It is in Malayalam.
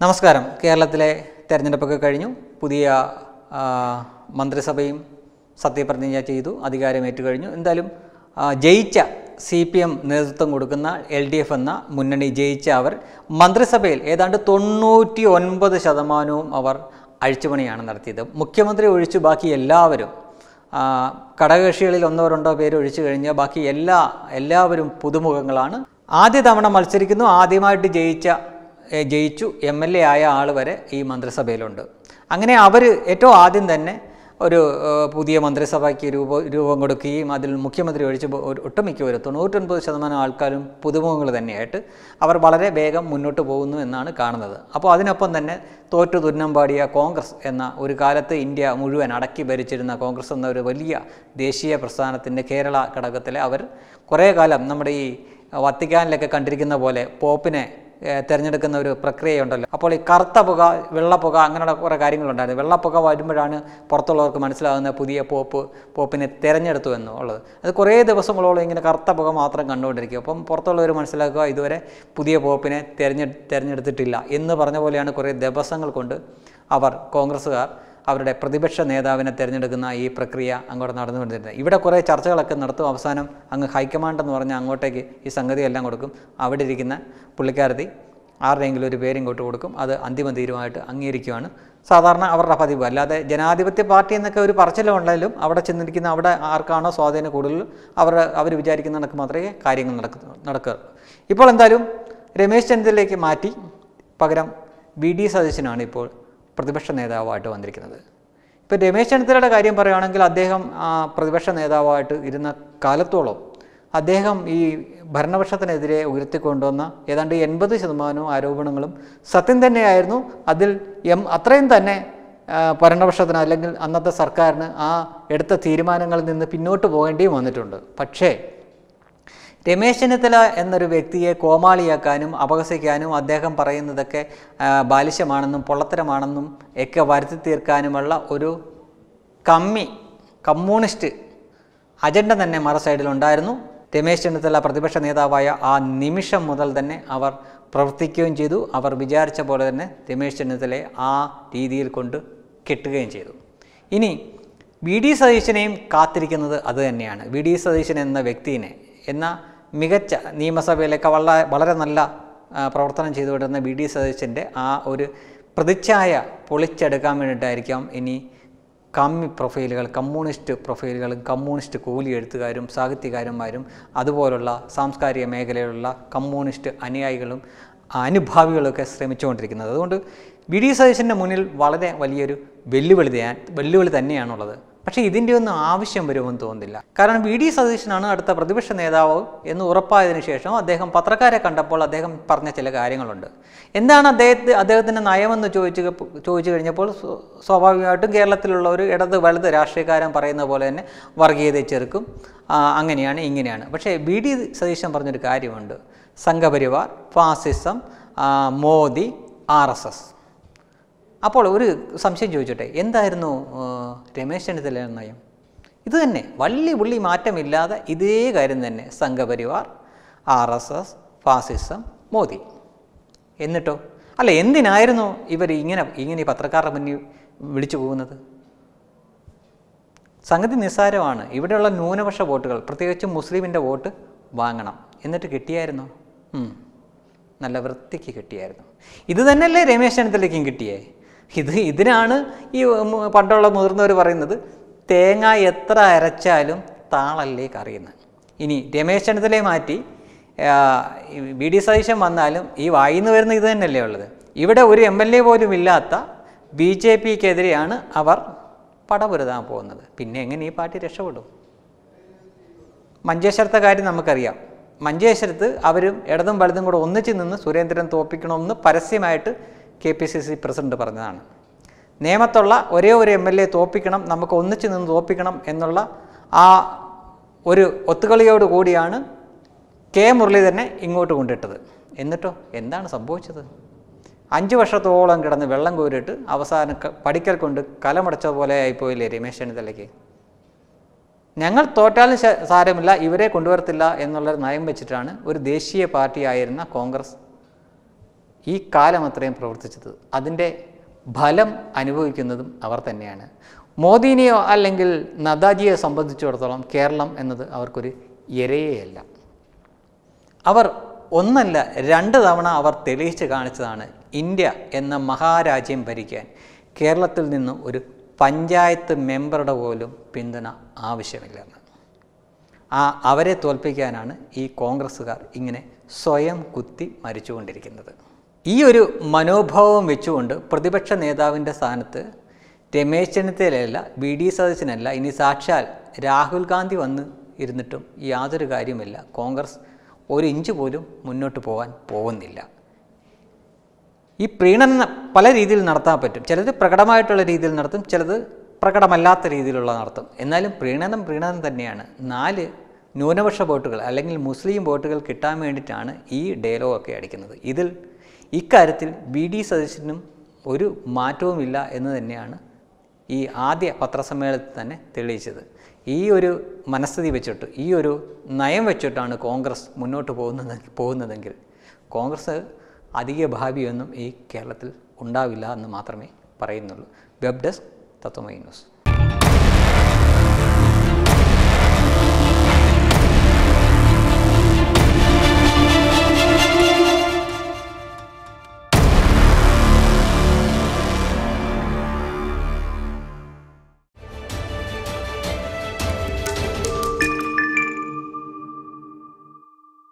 നമസ്കാരം കേരളത്തിലെ തെരഞ്ഞെടുപ്പൊക്കെ കഴിഞ്ഞു പുതിയ ആ, മന്ത്രിസഭയും സത്യപ്രതിജ്ഞ ചെയ്തു അധികാരമേറ്റു കഴിഞ്ഞു എന്തായാലും ആ, ജയിച്ച സി പി എം നേതൃത്വം കൊടുക്കുന്ന എൽ ഡി എഫ് എന്ന മുന്നണി ജയിച്ച അവർ മന്ത്രിസഭയിൽ ഏതാണ്ട് തൊണ്ണൂറ്റി ഒൻപത് ശതമാനവും അവർ അഴിച്ചുപണിയാണ് നടത്തിയത് മുഖ്യമന്ത്രി ഒഴിച്ചു ബാക്കി എല്ലാവരും ആ, ഘടകകക്ഷികളിൽ ഒന്നോ രണ്ടോ പേര് ഒഴിച്ചു കഴിഞ്ഞാൽ ബാക്കി എല്ലാ എല്ലാവരും പുതുമുഖങ്ങളാണ് ആദ്യ തവണ മത്സരിക്കുന്നു ആദ്യമായിട്ട് ജയിച്ച ഏ, ജയിച്ചു എം എൽ എ ആയ ആൾ വരെ ഈ മന്ത്രിസഭയിലുണ്ട് അങ്ങനെ അവർ ഏറ്റവും ആദ്യം തന്നെ ഒരു ഏ, പുതിയ മന്ത്രിസഭയ്ക്ക് രൂപ രൂപം കൊടുക്കുകയും അതിൽ മുഖ്യമന്ത്രി ഒഴിച്ച് പോ- ഒരു- ഒട്ടുമിക്കവരും തൊണ്ണൂറ്റൊൻപത് ശതമാനം ആൾക്കാരും പുതുമുഖങ്ങൾ തന്നെയായിട്ട് അവർ വളരെ വേഗം മുന്നോട്ട് പോകുന്നു എന്നാണ് കാണുന്നത് അപ്പോൾ അതിനൊപ്പം തന്നെ തോറ്റു തുന്നം കോൺഗ്രസ് എന്ന ഒരു കാലത്ത് ഇന്ത്യ മുഴുവൻ അടക്കി ഭരിച്ചിരുന്ന കോൺഗ്രസ് എന്ന ഒരു വലിയ ദേശീയ പ്രസ്ഥാനത്തിൻ്റെ കേരള ഘടകത്തിലെ അവർ കുറേ കാലം നമ്മുടെ ഈ വത്തിക്കാനിലൊക്കെ കണ്ടിരിക്കുന്ന പോലെ പോപ്പിനെ ഏഹ്, തിരഞ്ഞെടുക്കുന്ന ഒരു പ്രക്രിയയുണ്ടല്ലോ അപ്പോൾ ഈ കറുത്ത പുക വെള്ളപ്പുക അങ്ങനെയുള്ള കുറേ കാര്യങ്ങളുണ്ടായിരുന്നു വെള്ളപ്പുക വരുമ്പോഴാണ് പുറത്തുള്ളവർക്ക് മനസ്സിലാകുന്ന പുതിയ പോപ്പ് പോപ്പിനെ തിരഞ്ഞെടുത്തു എന്നുള്ളത് അത് കുറേ ദിവസങ്ങളോളം ഇങ്ങനെ കറുത്ത പുക മാത്രം കണ്ടുകൊണ്ടിരിക്കും അപ്പം പുറത്തുള്ളവർ മനസ്സിലാക്കുക ഇതുവരെ പുതിയ പോപ്പിനെ തിരഞ്ഞെ തിരഞ്ഞെടുത്തിട്ടില്ല എന്ന് പറഞ്ഞ പോലെയാണ് കുറേ ദിവസങ്ങൾ കൊണ്ട് അവർ കോൺഗ്രസ്സുകാർ അവരുടെ പ്രതിപക്ഷ നേതാവിനെ തിരഞ്ഞെടുക്കുന്ന ഈ പ്രക്രിയ അങ്ങോട്ട് നടന്നുകൊണ്ടിരുന്നത് ഇവിടെ കുറേ ചർച്ചകളൊക്കെ നടത്തും അവസാനം അങ്ങ് ഹൈക്കമാൻഡ് എന്ന് പറഞ്ഞാൽ അങ്ങോട്ടേക്ക് ഈ സംഗതി എല്ലാം കൊടുക്കും അവിടെ ഇരിക്കുന്ന പുള്ളിക്കാരത്തി ആരുടെയെങ്കിലും ഒരു പേരും ഇങ്ങോട്ട് കൊടുക്കും അത് അന്തിമ തീരുമാനമായിട്ട് അംഗീകരിക്കുകയാണ് സാധാരണ അവരുടെ പതിവ് അല്ലാതെ ജനാധിപത്യ പാർട്ടി എന്നൊക്കെ ഒരു പറച്ചിലുണ്ടെങ്കിലും അവിടെ ചെന്നിരിക്കുന്ന അവിടെ ആർക്കാണോ സ്വാധീനം കൂടുതൽ അവർ അവർ വിചാരിക്കുന്ന കണക്ക് മാത്രമേ കാര്യങ്ങൾ നടക്കു നടക്കുക ഇപ്പോൾ എന്തായാലും രമേശ് ചെന്നിത്തലയിലേക്ക് മാറ്റി പകരം വി ഡി സതീശനാണ് ഇപ്പോൾ പ്രതിപക്ഷ നേതാവായിട്ട് വന്നിരിക്കുന്നത് ഇപ്പോൾ രമേശ് ചെന്നിത്തലയുടെ കാര്യം പറയുകയാണെങ്കിൽ അദ്ദേഹം ആ, പ്രതിപക്ഷ നേതാവായിട്ട് ഇരുന്ന കാലത്തോളം അദ്ദേഹം ഈ ഭരണപക്ഷത്തിനെതിരെ ഉയർത്തിക്കൊണ്ടുവന്ന ഏതാണ്ട് എൺപത് ശതമാനവും ആരോപണങ്ങളും സത്യം തന്നെയായിരുന്നു അതിൽ എം അത്രയും തന്നെ ആ, ഭരണപക്ഷത്തിന് അല്ലെങ്കിൽ അന്നത്തെ സർക്കാരിന് ആ എടുത്ത തീരുമാനങ്ങളിൽ നിന്ന് പിന്നോട്ട് പോകേണ്ടിയും വന്നിട്ടുണ്ട് പക്ഷേ രമേശ് ചെന്നിത്തല എന്നൊരു വ്യക്തിയെ കോമാളിയാക്കാനും അപഹസിക്കാനും അദ്ദേഹം പറയുന്നതൊക്കെ ആ, ബാലിശമാണെന്നും പൊള്ളത്തരമാണെന്നും ഒക്കെ വരുത്തി തീർക്കാനുമുള്ള ഒരു കമ്മി കമ്മ്യൂണിസ്റ്റ് അജണ്ട തന്നെ മറ സൈഡിലുണ്ടായിരുന്നു രമേശ് ചെന്നിത്തല പ്രതിപക്ഷ നേതാവായ ആ നിമിഷം മുതൽ തന്നെ അവർ പ്രവർത്തിക്കുകയും ചെയ്തു അവർ വിചാരിച്ച പോലെ തന്നെ രമേശ് ചെന്നിത്തലയെ ആ രീതിയിൽ കൊണ്ട് കെട്ടുകയും ചെയ്തു ഇനി വി ഡി സതീശനെയും കാത്തിരിക്കുന്നത് അത് തന്നെയാണ് വി ഡി സതീശൻ എന്ന വ്യക്തിനെ എന്ന മികച്ച നിയമസഭയിലൊക്കെ വളരെ വളരെ നല്ല ആ, പ്രവർത്തനം ചെയ്തുകൊണ്ടിരുന്ന വി ഡി സതീശൻ്റെ ആ ഒരു പ്രതിച്ഛായ പൊളിച്ചെടുക്കാൻ വേണ്ടിയിട്ടായിരിക്കാം ഇനി കമ്മി പ്രൊഫൈലുകൾ കമ്മ്യൂണിസ്റ്റ് പ്രൊഫൈലുകളും കമ്മ്യൂണിസ്റ്റ് കൂലി എഴുത്തുകാരും സാഹിത്യകാരന്മാരും അതുപോലുള്ള സാംസ്കാരിക മേഖലയിലുള്ള കമ്മ്യൂണിസ്റ്റ് അനുയായികളും അനുഭാവികളൊക്കെ ശ്രമിച്ചുകൊണ്ടിരിക്കുന്നത് അതുകൊണ്ട് വി ഡി സതീശൻ്റെ മുന്നിൽ വളരെ വലിയൊരു വെല്ലുവിളി തയ്യാൻ വെല്ലുവിളി തന്നെയാണുള്ളത് പക്ഷേ ഇതിൻ്റെ ഒന്നും ആവശ്യം വരുമെന്ന് തോന്നുന്നില്ല കാരണം വി ഡി സതീശനാണ് അടുത്ത പ്രതിപക്ഷ നേതാവ് എന്ന് ഉറപ്പായതിനു ശേഷം അദ്ദേഹം പത്രക്കാരെ കണ്ടപ്പോൾ അദ്ദേഹം പറഞ്ഞ ചില കാര്യങ്ങളുണ്ട് എന്താണ് അദ്ദേഹത്തെ അദ്ദേഹത്തിൻ്റെ നയമെന്ന് ചോദിച്ചു ചോദിച്ചു കഴിഞ്ഞപ്പോൾ സ്വ- സ്വാഭാവികമായിട്ടും കേരളത്തിലുള്ള ഒരു ഇടത് വലത് രാഷ്ട്രീയക്കാരൻ പറയുന്ന പോലെ തന്നെ വർഗീയതയെ ചെറുക്കും ആ, അങ്ങനെയാണ് ഇങ്ങനെയാണ് പക്ഷേ വി ഡി സതീശൻ പറഞ്ഞൊരു കാര്യമുണ്ട് സംഘപരിവാർ ഫാസിസം ആ, മോദി ആർ എസ് എസ് അപ്പോൾ ഒരു സംശയം ചോദിച്ചോട്ടെ എന്തായിരുന്നു ആ, രമേശ് ചെന്നിത്തലയുടെ നയം ഇത് തന്നെ വള്ളി പുള്ളി മാറ്റമില്ലാതെ ഇതേ കാര്യം തന്നെ Sangh Parivar R S S fascism Modi എന്നിട്ടോ അല്ല എന്തിനായിരുന്നു ഇവർ ഇങ്ങനെ ഇങ്ങനെ ഈ പത്രക്കാരുടെ മുന്നിൽ വിളിച്ചു പോകുന്നത് സംഗതി നിസ്സാരമാണ് ഇവിടെയുള്ള ന്യൂനപക്ഷ വോട്ടുകൾ പ്രത്യേകിച്ചും മുസ്ലിമിൻ്റെ വോട്ട് വാങ്ങണം എന്നിട്ട് കിട്ടിയായിരുന്നോ ഉം. നല്ല വൃത്തിക്ക് കിട്ടിയായിരുന്നു ഇത് തന്നെയല്ലേ രമേശ് ചെന്നിത്തലയ്ക്കും കിട്ടിയേ ഇത് ഇതിനാണ് ഈ മു- പണ്ടുള്ള മുതിർന്നവർ പറയുന്നത് തേങ്ങ എത്ര അരച്ചാലും താളല്ലേ കറിയുന്നത് ഇനി രമേശ് ചെന്നിത്തലയെ മാറ്റി വി ഡി സതീശൻ വന്നാലും ഈ വായിന്ന് വരുന്ന ഇത് തന്നെയല്ലേ ഉള്ളത് ഇവിടെ ഒരു എം എൽ എ പോലും ഇല്ലാത്ത ബി ജെ പിക്കെതിരെയാണ് അവർ പടപുരുതാൻ പോകുന്നത് പിന്നെ എങ്ങനെ ഈ പാർട്ടി രക്ഷപ്പെടും മഞ്ചേശ്വരത്തെ കാര്യം നമുക്കറിയാം മഞ്ചേശ്വരത്ത് അവരും ഇടതും വലതും കൂടെ ഒന്നിച്ച് നിന്ന് സുരേന്ദ്രൻ തോപ്പിക്കണമെന്ന് പരസ്യമായിട്ട് K P C C president പറഞ്ഞതാണ് നിയമത്തുള്ള ഒരേ ഒരു എം എൽ എ തോപ്പിക്കണം നമുക്ക് ഒന്നിച്ച് നിന്ന് തോപ്പിക്കണം എന്നുള്ള ആ ഒരു ഒത്തുകളിയോട് കൂടിയാണ് കെ മുരളീധരനെ ഇങ്ങോട്ട് കൊണ്ടിട്ടത് എന്നിട്ടോ എന്താണ് സംഭവിച്ചത് അഞ്ച് വർഷത്തോളം കിടന്ന് വെള്ളം കോരിയിട്ട് അവസാനം ക- പടിക്കൽ കൊണ്ട് കലമടച്ച പോലെ ആയിപ്പോയില്ലേ രമേശ് ചെന്നിത്തലയ്ക്ക് ഞങ്ങൾ തോറ്റാലും ശ- സാരമില്ല ഇവരെ കൊണ്ടുവരത്തില്ല എന്നുള്ളൊരു നയം വെച്ചിട്ടാണ് ഒരു ദേശീയ പാർട്ടി ആയിരുന്ന കോൺഗ്രസ് ഈ കാലം അത്രയും പ്രവർത്തിച്ചത് അതിൻ്റെ ഫലം അനുഭവിക്കുന്നതും അവർ തന്നെയാണ് മോദിനെയോ അല്ലെങ്കിൽ നദാജിയെ സംബന്ധിച്ചിടത്തോളം കേരളം എന്നത് അവർക്കൊരു ഇരയേയല്ല അവർ ഒന്നല്ല രണ്ട് തവണ അവർ തെളിയിച്ച് കാണിച്ചതാണ് ഇന്ത്യ എന്ന മഹാരാജ്യം ഭരിക്കാൻ കേരളത്തിൽ നിന്ന് ഒരു പഞ്ചായത്ത് മെമ്പറുടെ പോലും പിന്തുണ ആവശ്യമില്ലെന്ന് ആ അവരെ തോൽപ്പിക്കാനാണ് ഈ കോൺഗ്രസ്സുകാർ ഇങ്ങനെ സ്വയം കുത്തി മരിച്ചുകൊണ്ടിരിക്കുന്നത് ഈ ഒരു മനോഭാവം വെച്ചുകൊണ്ട് പ്രതിപക്ഷ നേതാവിൻ്റെ സ്ഥാനത്ത് രമേശ് ചെന്നിത്തലയല്ല ബി ഡി സതീശനല്ല ഇനി സാക്ഷാൽ രാഹുൽ ഗാന്ധി വന്ന് ഇരുന്നിട്ടും യാതൊരു കാര്യമില്ല കോൺഗ്രസ് ഒരു ഇഞ്ച് പോലും മുന്നോട്ട് പോകാൻ പോകുന്നില്ല ഈ പ്രീണനം പല രീതിയിൽ നടത്താൻ പറ്റും ചിലത് പ്രകടമായിട്ടുള്ള രീതിയിൽ നടത്തും ചിലത് പ്രകടമല്ലാത്ത രീതിയിലുള്ള നടത്തും എന്നാലും പ്രീണനം പ്രീണനം തന്നെയാണ് നാല് ന്യൂനപക്ഷ വോട്ടുകൾ അല്ലെങ്കിൽ മുസ്ലിം വോട്ടുകൾ കിട്ടാൻ വേണ്ടിയിട്ടാണ് ഈ ഡയലോഗൊക്കെ അടിക്കുന്നത് ഇതിൽ ഇക്കാര്യത്തിൽ ബി ഡി സതീശനും ഒരു മാറ്റവുമില്ല എന്ന് തന്നെയാണ് ഈ ആദ്യ പത്രസമ്മേളനത്തിൽ തന്നെ തെളിയിച്ചത് ഈ ഒരു മനസ്ഥിതി വെച്ചിട്ട് ഈ ഒരു നയം വെച്ചിട്ടാണ് കോൺഗ്രസ് മുന്നോട്ട് പോകുന്നത് പോകുന്നതെങ്കിൽ കോൺഗ്രസ് അധിക ഭാവിയൊന്നും ഈ കേരളത്തിൽ ഉണ്ടാവില്ല എന്ന് മാത്രമേ പറയുന്നുള്ളൂ വെബ് ഡെസ്ക് തത്വമൈ ന്യൂസ്